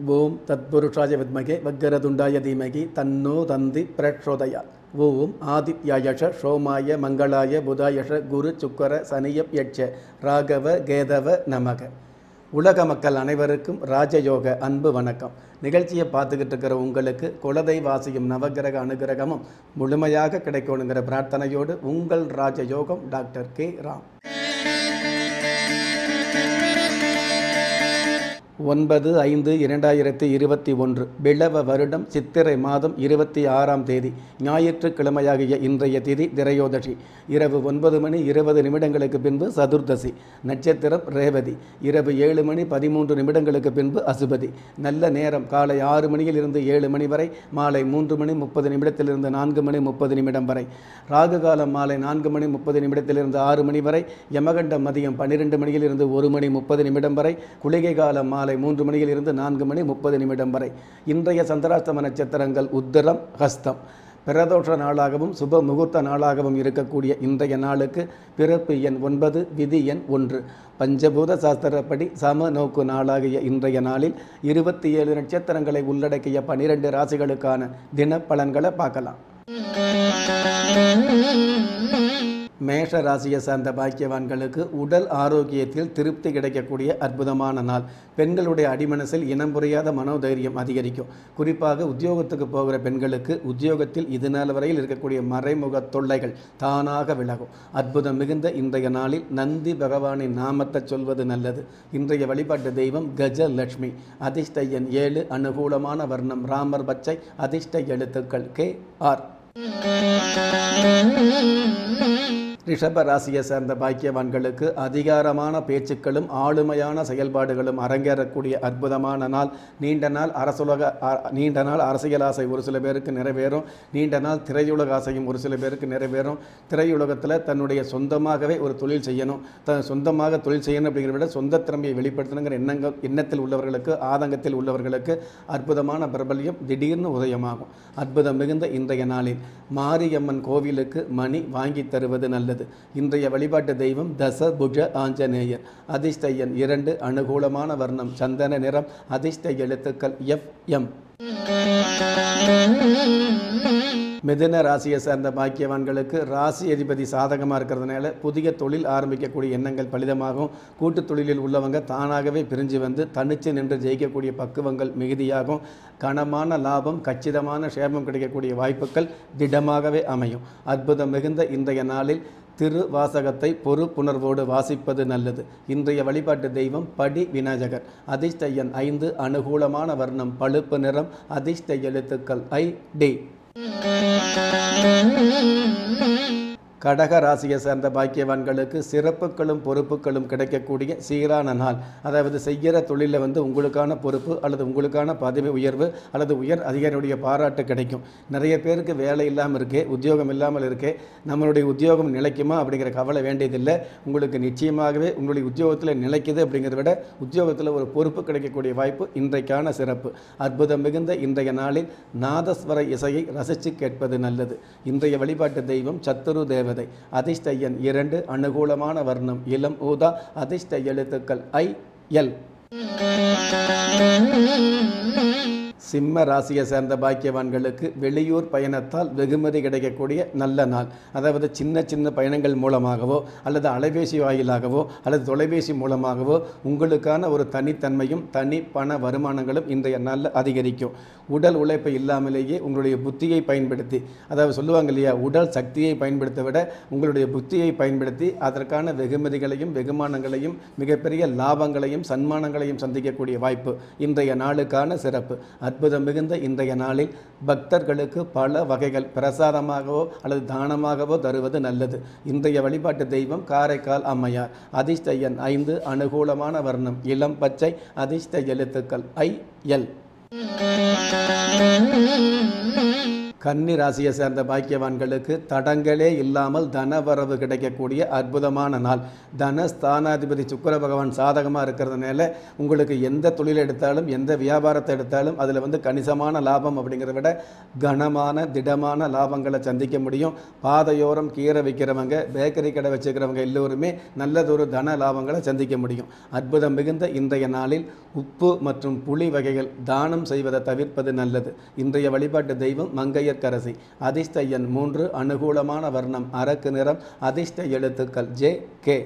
ஓம் தத்புருஷாய வித்மகே வக்கரதுண்டாய தீமகி தன்னோ தந்தி பிரச்சோதயா ஓம் ஆதித்யாயஷ சோமாய மங்களாய புதாயஷ குரு சுக்கர சனியப் யட்ச ராகவ கேதவ நமக உலக மக்கள் அனைவருக்கும் ராஜயோக அன்பு வணக்கம் நிகழ்ச்சியை பார்த்துக்கிட்டு இருக்கிற உங்களுக்கு குலதெய்வாசியும் நவகிரக அனுகிரகமும் முழுமையாக கிடைக்கணுங்கிற பிரார்த்தனையோடு உங்கள் ராஜயோகம் டாக்டர் கே ராம் ஒன்பது ஐந்து இரண்டாயிரத்தி இருபத்தி ஒன்று பிளவ வருடம் சித்திரை மாதம் இருபத்தி ஆறாம் தேதி ஞாயிற்றுக்கிழமையாகிய இன்றைய திதி திரையோதசி இரவு ஒன்பது மணி இருபது நிமிடங்களுக்கு பின்பு சதுர்தசி நட்சத்திரம் ரேவதி இரவு ஏழு மணி பதிமூன்று நிமிடங்களுக்கு பின்பு அசுபதி நல்ல நேரம் காலை ஆறு மணியில் இருந்து ஏழு மணி வரை மாலை மூன்று மணி முப்பது நிமிடத்திலிருந்து நான்கு மணி முப்பது நிமிடம் வரை ராகு காலம் மாலை நான்கு மணி முப்பது நிமிடத்திலிருந்து ஆறு மணி வரை யமகண்டம் மதியம் பன்னிரெண்டு மணியில் இருந்து ஒரு மணி முப்பது நிமிடம் வரை குளிகை காலம் மாலை மூன்று மணியில் இருந்து நான்கு மணி முப்பது நிமிடம் வரை இன்றைய சந்திராஷ்டம நட்சத்திரங்கள் உத்திரம் ஹஸ்தம் பிரதோஷ நாளாகவும் சுப முகூர்த்த நாளாகவும் இருக்கக்கூடிய இன்றைய நாளுக்கு பிறப்பு எண் ஒன்பது விதி எண் ஒன்று பஞ்சபூத சாஸ்திரப்படி சம நோக்கு நாளாகிய இன்றைய நாளில் இருபத்தி ஏழு நட்சத்திரங்களை உள்ளடக்கிய பனிரெண்டு ராசிகளுக்கான தின பலன்களை பார்க்கலாம் மேஷ ராசியை சார்ந்த பாக்கியவான்களுக்கு உடல் ஆரோக்கியத்தில் திருப்தி கிடைக்கக்கூடிய அற்புதமான நாள் பெண்களுடைய அடிமனசில் இனம் புரியாத மனோதைரியம் அதிகரிக்கும் குறிப்பாக உத்தியோகத்துக்கு போகிற பெண்களுக்கு உத்தியோகத்தில் இது நாள் வரையில் இருக்கக்கூடிய மறைமுக தொல்லைகள் தானாக விலகும் அற்புதம் மிகுந்த இன்றைய நாளில் நந்தி பகவானின் நாமத்தை சொல்வது நல்லது இன்றைய வழிபாட்டு தெய்வம் கஜலட்சுமி அதிர்ஷ்ட எண் ஏழு அனுகூலமான வர்ணம் ராமர் பச்சை அதிர்ஷ்ட எழுத்துக்கள் கே ஆர் ரிஷப ராசியை சேர்ந்த பாக்கியவான்களுக்கு அதிகாரமான பேச்சுக்களும் ஆளுமையான செயல்பாடுகளும் அரங்கேறக்கூடிய அற்புதமான நாள் நீண்ட நாள் அரசுலக அ- நீண்ட நாள் அரசியல் ஆசை ஒரு சில பேருக்கு நிறைவேறும் நீண்ட நாள் திரையுலக ஆசையும் ஒரு சில பேருக்கு நிறைவேறும் திரையுலகத்தில் தன்னுடைய சொந்தமாகவே ஒரு தொழில் செய்யணும் த சொந்தமாக தொழில் செய்யணும் அப்படிங்கிறத விட சொந்த திறமையை வெளிப்படுத்தணுங்கிற எண்ணங்கள் எண்ணத்தில் உள்ளவர்களுக்கு ஆதங்கத்தில் உள்ளவர்களுக்கு அற்புதமான பிரபல்யம் திடீர்னு உதயமாகும் அற்புதம் மிகுந்த இன்றைய நாளில் மாரியம்மன் கோவிலுக்கு மணி வாங்கி தருவது நல்லது இன்றைய வழிபாட்டு தெய்வம் தச புஜ ஆஞ்சநேயர் அதிர்ஷ்ட எண் இரண்டு அனுகூலமான வர்ணம் சந்தன நிறம் அதிர்ஷ்ட எழுத்துக்கள் எஃப் எம் மிதுன ராசியை சேர்ந்த பாக்கியவான்களுக்கு ராசி அதிபதி சாதகமாக இருக்கிறதுனால புதிய தொழில் ஆரம்பிக்கக்கூடிய எண்ணங்கள் பலிதமாகும் கூட்டு தொழிலில் உள்ளவங்க தானாகவே பிரிஞ்சு வந்து தனிச்சு நின்று ஜெயிக்கக்கூடிய பக்குவங்கள் மிகுதியாகும் கனமான லாபம் கச்சிதமான சேமம் கிடைக்கக்கூடிய வாய்ப்புகள் திடமாகவே அமையும் அற்புதம் மிகுந்த இன்றைய நாளில் திருவாசகத்தை பொறுப்புணர்வோடு வாசிப்பது நல்லது இன்றைய வழிபாட்டு தெய்வம் படி விநாயகர் அதிர்ஷ்ட எண் ஐந்து அனுகூலமான வர்ணம் பழுப்பு நிறம் அதிர்ஷ்ட எழுத்துக்கள் ஐ டி கடக ராசியை சேர்ந்த பாக்கியவான்களுக்கு சிறப்புகளும் பொறுப்புகளும் கிடைக்கக்கூடிய சீரான நாள் அதாவது செய்கிற தொழிலில் வந்து உங்களுக்கான பொறுப்பு அல்லது உங்களுக்கான பதவி உயர்வு அல்லது உயர் அதிகாரியுடைய பாராட்டு கிடைக்கும் நிறைய பேருக்கு வேலை இல்லாமல் இருக்கே உத்தியோகம் இல்லாமல் இருக்கே நம்மளுடைய உத்தியோகம் நிலைக்குமா அப்படிங்கிற கவலை வேண்டியதில்லை உங்களுக்கு நிச்சயமாகவே உங்களுடைய உத்தியோகத்தில் நிலைக்குது அப்படிங்கிறத விட உத்தியோகத்தில் ஒரு பொறுப்பு கிடைக்கக்கூடிய வாய்ப்பு இன்றைக்கான சிறப்பு அற்புதம் மிகுந்த இன்றைய நாளில் நாதஸ்வர இசையை ரசித்து கேட்பது நல்லது இன்றைய வழிபாட்டு தெய்வம் சத்துரு தேவதை அதிர்ஷ்ட எண் இரண்டு அனுகூலமான வர்ணம் இளம் ஊதா அதிர்ஷ்ட எழுத்துக்கள் ஐ எல் சிம்ம ராசியை சேர்ந்த பாக்கியவான்களுக்கு வெளியூர் பயணத்தால் வெகுமதி கிடைக்கக்கூடிய நல்ல நாள் அதாவது சின்ன சின்ன பயணங்கள் மூலமாகவோ அல்லது அலைபேசி வாயிலாகவோ அல்லது தொலைபேசி மூலமாகவோ உங்களுக்கான ஒரு தனித்தன்மையும் தனி பண வருமானங்களும் இன்றைய நாளில் அதிகரிக்கும் உடல் உழைப்பு இல்லாமலேயே உங்களுடைய புத்தியை பயன்படுத்தி அதாவது சொல்லுவாங்க இல்லையா உடல் சக்தியை பயன்படுத்த விட உங்களுடைய புத்தியை பயன்படுத்தி அதற்கான வெகுமதிகளையும் வெகுமானங்களையும் மிகப்பெரிய லாபங்களையும் சன்மானங்களையும் சந்திக்கக்கூடிய வாய்ப்பு இன்றைய நாளுக்கான சிறப்பு அற்புதம் மிகுந்த இன்றைய நாளில் பக்தர்களுக்கு பல வகைகள் பிரசாதமாகவோ அல்லது தானமாகவோ தருவது நல்லது இன்றைய வழிபாட்டு தெய்வம் காரைக்கால் அம்மையார் அதிர்ஷ்ட எண் ஐந்து அனுகூலமான வர்ணம் இளம் பச்சை அதிர்ஷ்ட எழுத்துக்கள் ஐ எல் கன்னி ராசியை சேர்ந்த பாக்கியவான்களுக்கு தடங்களே இல்லாமல் தனவரவு கிடைக்கக்கூடிய அற்புதமான நாள் தன ஸ்தானாதிபதி சுக்கிர பகவான் சாதகமாக இருக்கிறதுனால உங்களுக்கு எந்த தொழில் எடுத்தாலும் எந்த வியாபாரத்தை எடுத்தாலும் அதில் வந்து கணிசமான லாபம் அப்படிங்கிறத விட கனமான திடமான லாபங்களை சந்திக்க முடியும் பாதையோரம் கீரை விற்கிறவங்க பேக்கரி கடை வச்சுக்கிறவங்க எல்லோருமே நல்லதொரு தன லாபங்களை சந்திக்க முடியும் அற்புதம் மிகுந்த இன்றைய நாளில் உப்பு மற்றும் புளி வகைகள் தானம் செய்வதை தவிர்ப்பது நல்லது இன்றைய வழிபாட்டு தெய்வம் மங்கையர்க்கரசி அதிர்ஷ்ட எண் மூன்று அனுகூலமான வர்ணம் அரக்கு நிறம் அதிர்ஷ்ட எழுத்துக்கள் ஜே கே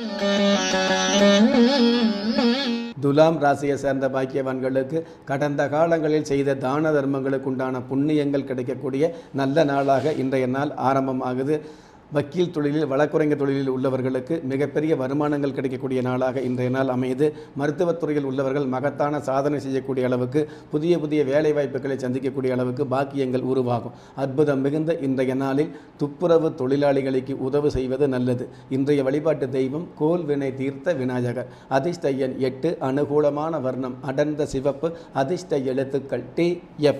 துலாம் ராசியை சேர்ந்த பாக்கியவான்களுக்கு கடந்த காலங்களில் செய்த தான தர்மங்களுக்கு உண்டான புண்ணியங்கள் கிடைக்கக்கூடிய நல்ல நாளாக இன்றைய நாள் ஆரம்பமாகுது வக்கீல் தொழிலில் வழக்குரைஞர் தொழிலில் உள்ளவர்களுக்கு மிகப்பெரிய வருமானங்கள் கிடைக்கக்கூடிய நாளாக இன்றைய நாள் அமையுது மருத்துவத்துறையில் உள்ளவர்கள் மகத்தான சாதனை செய்யக்கூடிய அளவுக்கு புதிய புதிய வேலை வாய்ப்புகளை சந்திக்கக்கூடிய அளவுக்கு பாக்கியங்கள் உருவாகும் அற்புதம் மிகுந்த இன்றைய நாளில் துப்புரவு தொழிலாளிகளுக்கு உதவு செய்வது நல்லது இன்றைய வழிபாட்டு தெய்வம் கோல் வினை தீர்த்த விநாயகர் அதிர்ஷ்ட எண் எட்டு அனுகூலமான வர்ணம் அடர்ந்த சிவப்பு அதிர்ஷ்ட எழுத்துக்கள் டி எஃப்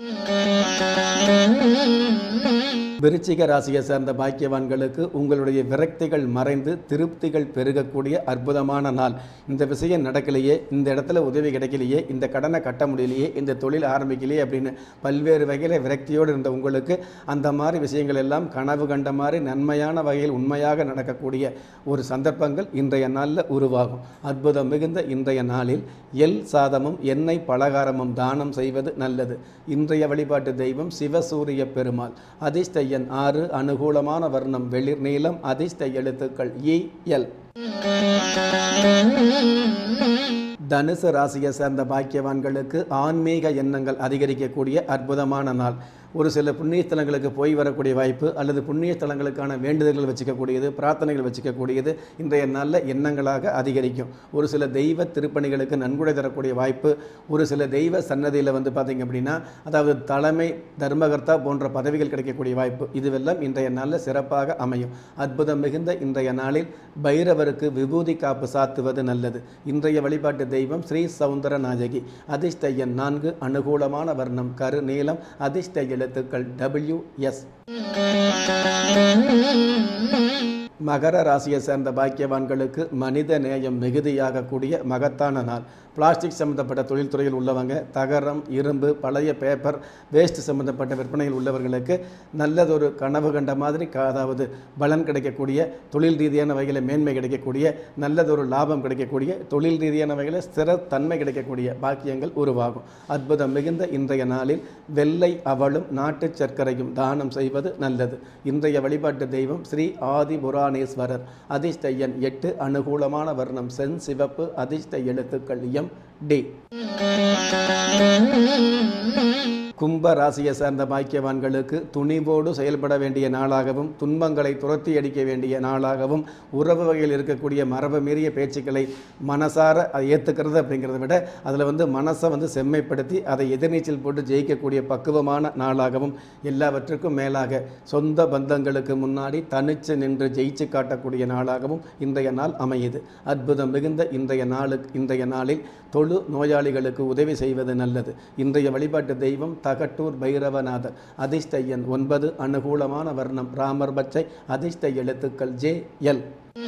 விருச்சிக ராசியை சேர்ந்த பாக்கியவான்களுக்கு உங்களுடைய விரக்திகள் மறைந்து திருப்திகள் பெருகக்கூடிய அற்புதமான நாள் இந்த விஷயம் நடக்கலையே இந்த இடத்துல உதவி கிடைக்கலையே இந்த கடனை கட்ட முடியலையே இந்த தொழில் ஆரம்பிக்கலையே அப்படின்னு பல்வேறு வகையில் விரக்தியோடு இருந்த உங்களுக்கு அந்த மாதிரி விஷயங்கள் எல்லாம் கனவு கண்ட மாதிரி நன்மையான வகையில் உண்மையாக நடக்கக்கூடிய ஒரு சந்தர்ப்பங்கள் இன்றைய நாளில் உருவாகும் அற்புதம் மிகுந்த இன்றைய நாளில் எல் சாதமும் எண்ணெய் பலகாரமும் தானம் செய்வது நல்லது இன்றைய வழிபாட்டு தெய்வம் சிவசூரிய பெருமாள் அதிர்ஷ்ட எண் ஆறு அனுகூலமான வர்ணம் வெளிர் நீளம் அதிர்ஷ்ட எழுத்துக்கள் இ எல் தனுசு ராசியை சேர்ந்த பாக்கியவான்களுக்கு ஆன்மீக எண்ணங்கள் அதிகரிக்கக்கூடிய அற்புதமான நாள் ஒரு சில புண்ணிய ஸ்தலங்களுக்கு போய் வரக்கூடிய வாய்ப்பு அல்லது புண்ணிய ஸ்தலங்களுக்கான வேண்டுதல்கள் வச்சுக்கக்கூடியது பிரார்த்தனைகள் வச்சுக்கக்கூடியது இன்றைய நல்ல எண்ணங்களாக அதிகரிக்கும் ஒரு சில தெய்வ திருப்பணிகளுக்கு நன்கொடை தரக்கூடிய வாய்ப்பு ஒரு சில தெய்வ சன்னதியில் வந்து பார்த்திங்க அப்படின்னா அதாவது தலைமை தர்மகர்த்தா போன்ற பதவிகள் கிடைக்கக்கூடிய வாய்ப்பு இதுவெல்லாம் இன்றைய நாளில் சிறப்பாக அமையும் அற்புதம் மிகுந்த இன்றைய நாளில் பைரவருக்கு விபூதி காப்பு சாத்துவது நல்லது இன்றைய வழிபாட்டு தெய்வம் ஸ்ரீ சவுந்தர நாயகி அதிர்ஷ்ட எண் நான்கு அனுகூலமான வர்ணம் கரு நீளம் அதிர்ஷ்ட எழுத்துக்கள் டபிள்யூ எஸ் மகர ராசியை சேர்ந்த பாக்கியவான்களுக்கு மனித நேயம் மிகுதியாகக்கூடிய மகத்தான நாள் பிளாஸ்டிக் சம்மந்தப்பட்ட தொழில்துறையில் உள்ளவங்க தகரம் இரும்பு பழைய பேப்பர் வேஸ்ட் சம்மந்தப்பட்ட விற்பனையில் உள்ளவர்களுக்கு நல்லதொரு கனவு கண்ட மாதிரி க- அதாவது பலன் கிடைக்கக்கூடிய தொழில் ரீதியான வகையில் மேன்மை கிடைக்கக்கூடிய நல்லதொரு லாபம் கிடைக்கக்கூடிய தொழில் ரீதியான வகையில் ஸ்திரத்தன்மை கிடைக்கக்கூடிய பாக்கியங்கள் உருவாகும் அற்புதம் மிகுந்த இன்றைய நாளில் வெள்ளை அவளும் நாட்டுச் சர்க்கரையும் தானம் செய்வது நல்லது இன்றைய வழிபாட்டு தெய்வம் ஸ்ரீ ஆதி புராணேஸ்வரர் அதிர்ஷ்ட எண் எட்டு அனுகூலமான வர்ணம் சென் சிவப்பு அதிர்ஷ்ட எழுத்துக்கள் எம் டி கும்ப ராசியை சேர்ந்த பாக்கியவான்களுக்கு துணிவோடு செயல்பட வேண்டிய நாளாகவும் துன்பங்களை துரத்தி அடிக்க வேண்டிய நாளாகவும் உறவு வகையில் இருக்கக்கூடிய மரபு மீறிய பேச்சுக்களை மனசார அதை ஏற்றுக்கிறது அப்படிங்கிறத விட அதில் வந்து மனசை வந்து செம்மைப்படுத்தி அதை எதிர்நீச்சல் போட்டு ஜெயிக்கக்கூடிய பக்குவமான நாளாகவும் எல்லாவற்றுக்கும் மேலாக சொந்த பந்தங்களுக்கு முன்னாடி தனிச்சு நின்று ஜெயிச்சு காட்டக்கூடிய நாளாகவும் இன்றைய நாள் அமையுது அற்புதம் மிகுந்த இன்றைய நாளுக்கு இன்றைய நாளில் தொழு நோயாளிகளுக்கு உதவி செய்வது நல்லது இன்றைய வழிபாட்டு தெய்வம் தகட்டூர் பைரவநாதர் அதிர்ஷ்ட எண் ஒன்பது அனுகூலமான வர்ணம் ராமர் பச்சை அதிர்ஷ்ட எழுத்துக்கள் ஜே எல்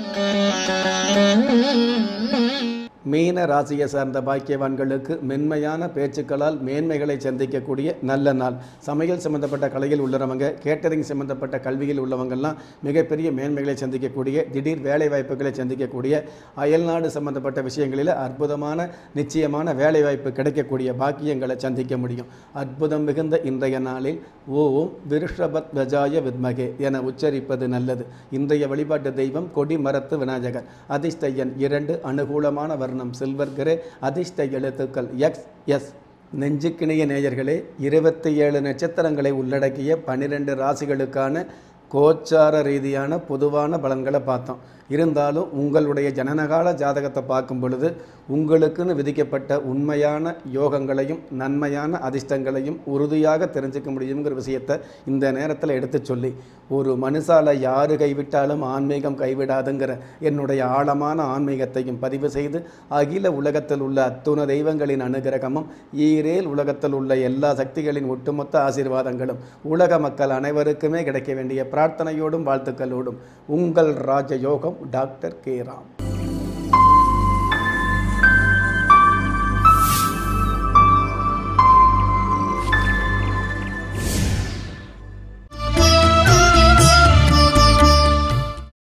மீன ராசியை சார்ந்த பாக்கியவான்களுக்கு மென்மையான பேச்சுக்களால் மேன்மைகளை சந்திக்கக்கூடிய நல்ல நாள் சமையல் சம்பந்தப்பட்ட கலையில் உள்ளவங்க கேட்டரிங் சம்பந்தப்பட்ட கல்வியில் உள்ளவங்கெல்லாம் மிகப்பெரிய மேன்மைகளை சந்திக்கக்கூடிய திடீர் வேலை வாய்ப்புகளை சந்திக்கக்கூடிய அயல்நாடு சம்பந்தப்பட்ட விஷயங்களில் அற்புதமான நிச்சயமான வேலை வாய்ப்பு கிடைக்கக்கூடிய பாக்கியங்களை சந்திக்க முடியும் அற்புதம் மிகுந்த இன்றைய நாளில் ஓம் விருஷபத் வஜாய வித்மகே என உச்சரிப்பது நல்லது இன்றைய வழிபாட்டு தெய்வம் கொடி மரத்து விநாயகர் அதிர்ஷ்ட எண் இரண்டு அனுகூலமான வர்ணம் சில்வர் கிரே அதிர்ஷ்ட எழுத்துக்கள் எக்ஸ் எஸ் நெஞ்சுக்கிணைய நேயர்களே இருபத்தி ஏழு நட்சத்திரங்களை உள்ளடக்கிய பன்னிரெண்டு ராசிகளுக்கான கோச்சார ரீதியான பொதுவான பலன்களை பார்த்தோம் இருந்தாலும் உங்களுடைய ஜனனகால ஜாதகத்தை பார்க்கும் பொழுது உங்களுக்குன்னு விதிக்கப்பட்ட உண்மையான யோகங்களையும் நன்மையான அதிர்ஷ்டங்களையும் உறுதியாக தெரிஞ்சுக்க முடியுங்கிற விஷயத்தை இந்த நேரத்தில் எடுத்து சொல்லி ஒரு மனுஷால யாரு கைவிட்டாலும் ஆன்மீகம் கைவிடாதுங்கிற என்னுடைய ஆழமான ஆன்மீகத்தையும் பதிவு செய்து அகில உலகத்தில் உள்ள அத்துண தெய்வங்களின் அனுகிரகமும் ஈரேல் உலகத்தில் உள்ள எல்லா சக்திகளின் ஒட்டுமொத்த ஆசீர்வாதங்களும் உலக மக்கள் அனைவருக்குமே கிடைக்க வேண்டிய பிரார்த்தனையோடும் வாழ்த்துக்களோடும் உங்கள் ராஜயோகம் டாக்டர் கே ராம்